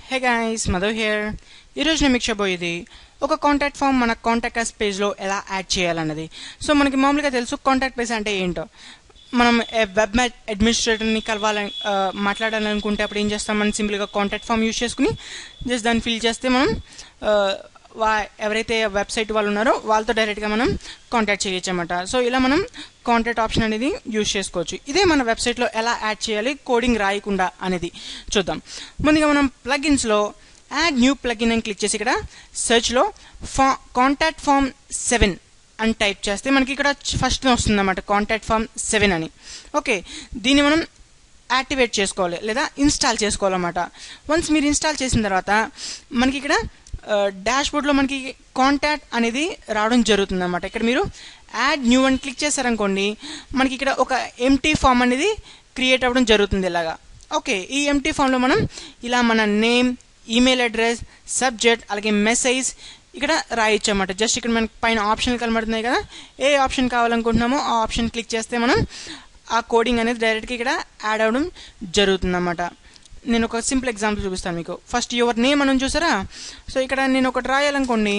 hey guys Madhav here ఈరోజు నేను మీకు చెప్పబోయేది ఒక కాంటాక్ట్ ఫామ్ మన కాంటాక్ట్ అస్ పేజ్లో ఎలా యాడ్ చేయాలన్నది సో మనకి మామూలుగా తెలుసు కాంటాక్ట్ పేజ్ అంటే ఏంటో మనం వెబ్ అడ్మినిస్ట్రేటర్ని కలవాలని ఆ, మాట్లాడాలనుకుంటే అప్పుడు ఏం చేస్తాం మనం సింపుల్గా కాంటాక్ట్ ఫామ్ యూజ్ చేసుకుని జస్ట్ దాన్ని ఫిల్ చేస్తే మనం ఆ, వా ఎవరైతే వెబ్సైట్ వాళ్ళు ఉన్నారో వాళ్ళతో డైరెక్ట్గా మనం కాంటాక్ట్ చేయొచ్చు అనమాట సో ఇలా మనం కాంటాక్ట్ ఆప్షన్ అనేది యూజ్ చేసుకోవచ్చు ఇదే మన వెబ్సైట్లో ఎలా యాడ్ చేయాలి కోడింగ్ రాయకుండా అనేది చూద్దాం ముందుగా మనం ప్లగిన్స్లో యాడ్ న్యూ ప్లగిన్ అని క్లిక్ చేసి ఇక్కడ సెర్చ్లో ఫా కాంటాక్ట్ ఫామ్ సెవెన్ అని టైప్ చేస్తే మనకి ఇక్కడ ఫస్ట్ వస్తుంది అన్నమాట కాంటాక్ట్ ఫామ్ సెవెన్ అని ఓకే దీన్ని మనం యాక్టివేట్ చేసుకోవాలి లేదా ఇన్స్టాల్ చేసుకోవాలన్నమాట వన్స్ మీరు ఇన్స్టాల్ చేసిన తర్వాత మనకి ఇక్కడ డాష్ బోర్డ్లో మనకి కాంటాక్ట్ అనేది రావడం జరుగుతుంది అనమాట ఇక్కడ మీరు యాడ్ న్యూ అని క్లిక్ చేశారనుకోండి మనకి ఇక్కడ ఒక ఎంటీ ఫామ్ అనేది క్రియేట్ అవ్వడం జరుగుతుంది ఇలాగా ఓకే ఈ ఎంటీ ఫామ్లో మనం ఇలా మన నేమ్ ఈమెయిల్ అడ్రస్ సబ్జెక్ట్ అలాగే మెసేజ్ ఇక్కడ రాయొచ్చు అనమాట జస్ట్ ఇక్కడ మనకి పైన ఆప్షన్ కనబడుతున్నాయి కదా ఏ ఆప్షన్ కావాలనుకుంటున్నామో ఆ ఆప్షన్ క్లిక్ చేస్తే మనం ఆ కోడింగ్ అనేది డైరెక్ట్గా ఇక్కడ యాడ్ అవ్వడం జరుగుతుంది అన్నమాట నేను ఒక సింపుల్ ఎగ్జాంపుల్ చూపిస్తాను మీకు ఫస్ట్ యువర్ నేమ్ అని చూసారా సో ఇక్కడ నేను ఒకటి రాయాలనుకోండి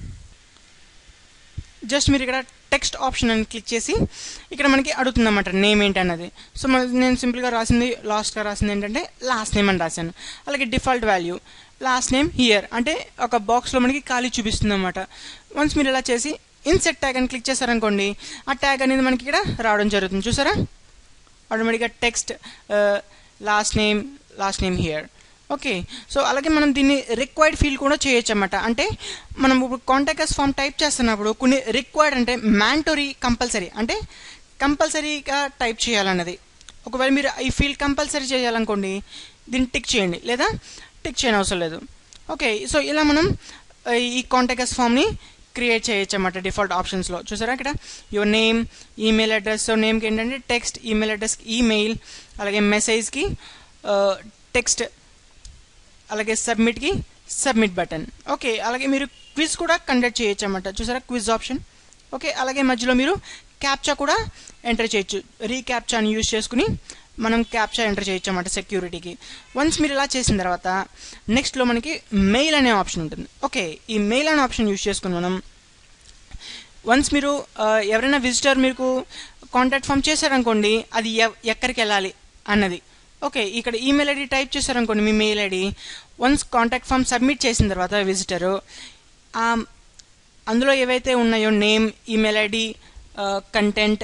జస్ట్ మీరు ఇక్కడ టెక్స్ట్ ఆప్షన్ అని క్లిక్ చేసి ఇక్కడ మనకి అడుగుతుంది అన్నమాట నేమ్ ఏంటి అన్నది సో మన నేను సింపుల్గా రాసింది లాస్ట్గా రాసింది ఏంటంటే లాస్ట్ నేమ్ అని రాశాను అలాగే default value last name here అంటే ఒక బాక్స్లో మనకి ఖాళీ చూపిస్తుంది అనమాట వన్స్ మీరు ఇలా చేసి ఇన్సెట్ ట్యాగ్ అని క్లిక్ చేశారనుకోండి ఆ ట్యాగ్ అనేది మనకి ఇక్కడ రావడం జరుగుతుంది చూసారా ఆటోమేటిక్గా text last name last name here okay so అలాగే మనం దీన్ని రిక్వైర్డ్ ఫీల్ కూడా చేయొచ్చు అనమాట అంటే మనం ఇప్పుడు కాంటాక్టర్స్ ఫామ్ టైప్ చేస్తున్నప్పుడు కొన్ని రిక్వైర్డ్ అంటే మ్యాంటరీ కంపల్సరీ అంటే కంపల్సరీగా టైప్ చేయాలన్నది ఒకవేళ మీరు ఈ ఫీల్డ్ కంపల్సరీ చేయాలనుకోండి దీన్ని టిక్ చేయండి లేదా టిక్ చేయని అవసరం లేదు ఓకే సో ఇలా మనం ఆ, ఈ కాంటాక్టర్స్ ఫామ్ని క్రియేట్ చేయొచ్చు అన్నమాట డిఫాల్ట్ ఆప్షన్స్లో చూసారా ఇక్కడ your name email address so నేమ్కి ఏంటంటే టెక్స్ట్ ఈమెయిల్ అడ్రస్కి ఈమెయిల్ అలాగే మెసేజ్కి టెక్స్ట్ అలాగే సబ్మిట్కి సబ్మిట్ బటన్ ఓకే అలాగే మీరు క్విజ్ కూడా కండక్ట్ చేయొచ్చు అన్నమాట చూసారా క్విజ్ ఆప్షన్ ఓకే అలాగే మధ్యలో మీరు క్యాప్చా కూడా ఎంటర్ చేయొచ్చు రీక్యాప్చాని యూజ్ చేసుకుని మనం క్యాప్చా ఎంటర్ చేయొచ్చు అన్నమాట సెక్యూరిటీకి వన్స్ మీరు ఇలా చేసిన తర్వాత నెక్స్ట్లో మనకి మెయిల్ అనే ఆప్షన్ ఉంటుంది ఓకే ఈ మెయిల్ అనే ఆప్షన్ యూజ్ చేసుకుని మనం వన్స్ మీరు ఆ, ఎవరైనా విజిటర్ మీకు కాంటాక్ట్ ఫామ్ చేశారనుకోండి అది ఎవ్- ఎక్కడికి వెళ్ళాలి అన్నది ఓకే ఇక్కడ ఈమెయిల్ ఐడి టైప్ చేశారనుకోండి మీ mail ID once contact form submit చేసిన తర్వాత విజిటరు అందులో ఏవైతే ఉన్నాయో నేమ్ ఈమెయిల్ ఐడి కంటెంట్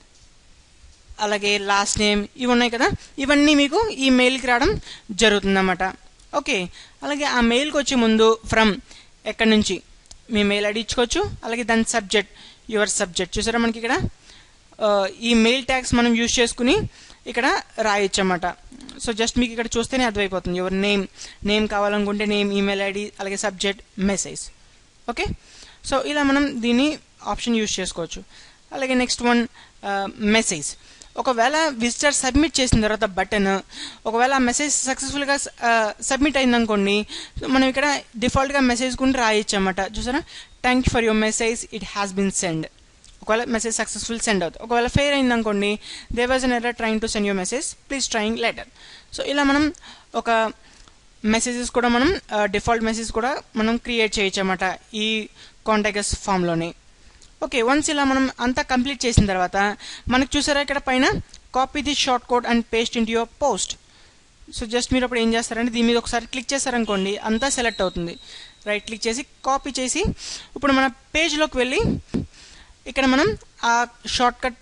అలాగే లాస్ట్ నేమ్ ఇవి ఉన్నాయి కదా ఇవన్నీ మీకు ఈ మెయిల్కి రావడం జరుగుతుందన్నమాట ఓకే అలాగే ఆ మెయిల్కి వచ్చే ముందు ఫ్రమ్ ఎక్కడి నుంచి మీ మెయిల్ ఐడి ఇచ్చుకోవచ్చు అలాగే దాని సబ్జెక్ట్ యువర్ సబ్జెక్ట్ చూసారా మనకి ఇక్కడ ఆ, ఈ మెయిల్ ట్యాగ్స్ మనం యూజ్ చేసుకుని ఇక్కడ రాయొచ్చు అన్నమాట సో జస్ట్ మీకు ఇక్కడ చూస్తేనే అర్థమైపోతుంది యువర్ నేమ్ నేమ్ కావాలనుకుంటే నేమ్ ఈమెయిల్ ఐడి అలాగే సబ్జెక్ట్ మెసేజ్ ఓకే సో ఇలా మనం దీన్ని ఆప్షన్ యూజ్ చేసుకోవచ్చు అలాగే నెక్స్ట్ వన్ మెసేజ్ ఒకవేళ విజిటర్ సబ్మిట్ చేసిన తర్వాత బటన్ ఒకవేళ ఆ మెసేజ్ సక్సెస్ఫుల్గా సబ్మిట్ అయిందనుకోండి సో మనం ఇక్కడ డిఫాల్ట్గా మెసేజ్ కూడా రాయొచ్చు అన్నమాట చూసారా thank you for your message it has been send ఒకవేళ మెసేజ్ సక్సెస్ఫుల్ సెండ్ అవుతుంది ఒకవేళ ఫెయిర్ అయిందనుకోండి there was an error trying to send your message please trying later so ఇలా మనం ఒక మెసేజెస్ కూడా మనం డిఫాల్ట్ మెసేజ్ కూడా మనం క్రియేట్ చేయొచ్చు అన్నమాట ఈ కాంటాక్టర్స్ ఫామ్లోనే ఓకే వన్స్ ఇలా మనం అంతా కంప్లీట్ చేసిన తర్వాత మనకు చూసారా ఇక్కడ పైన copy the short code and paste in your post so just మీరు అప్పుడు ఏం చేస్తారంటే దీని మీద ఒకసారి క్లిక్ చేశారనుకోండి అంతా సెలెక్ట్ అవుతుంది రైట్ క్లిక్ చేసి కాపీ చేసి ఇప్పుడు మన పేజ్లోకి వెళ్ళి ఇక్కడ మనం ఆ షార్ట్ కట్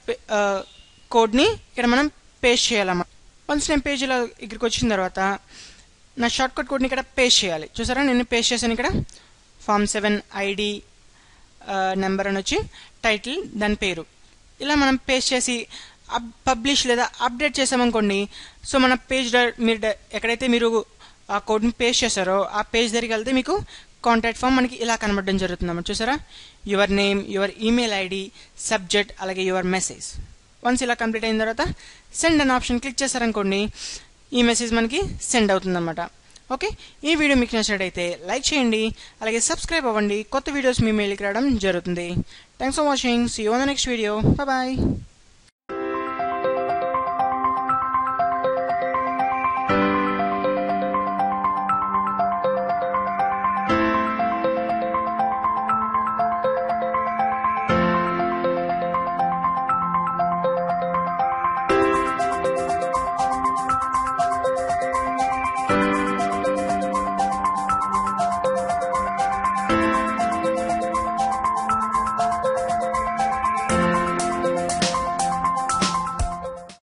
కోడ్ని ఇక్కడ మనం పేస్ట్ చేయాలన్నమాట వన్స్ నేను పేజీలో ఇక్కడికి వచ్చిన తర్వాత నా షార్ట్ కట్ కోడ్ని ఇక్కడ పేస్ట్ చేయాలి చూసారా నేను పేస్ట్ చేశాను ఇక్కడ ఫామ్ సెవెన్ ఐడి నెంబర్ అని వచ్చి టైటిల్ దాని పేరు ఇలా మనం పేస్ట్ చేసి అప్ పబ్లిష్ లేదా అప్డేట్ చేసామనుకోండి సో మన పేజ్ డ- మీరు డ- ఎక్కడైతే మీరు ఆ కోడ్ని పేస్ట్ చేశారో ఆ పేజ్ దగ్గరికి వెళ్తే మీకు కాంటాక్ట్ ఫామ్ మనకి ఇలా కనబడడం జరుగుతుంది అన్నమాట చూసారా your name your email ID subject అలాగే యువర్ మెసేజ్ వన్స్ ఇలా కంప్లీట్ అయిన తర్వాత సెండ్ అనే ఆప్షన్ క్లిక్ చేశారనుకోండి ఈ మెసేజ్ మనకి సెండ్ అవుతుందన్నమాట ఓకే ఈ వీడియో మీకు నచ్చినట్టయితే లైక్ చేయండి అలాగే సబ్స్క్రైబ్ అవ్వండి కొత్త వీడియోస్ మీ మెయిల్కి రావడం జరుగుతుంది thanks for watching see you on the next video bye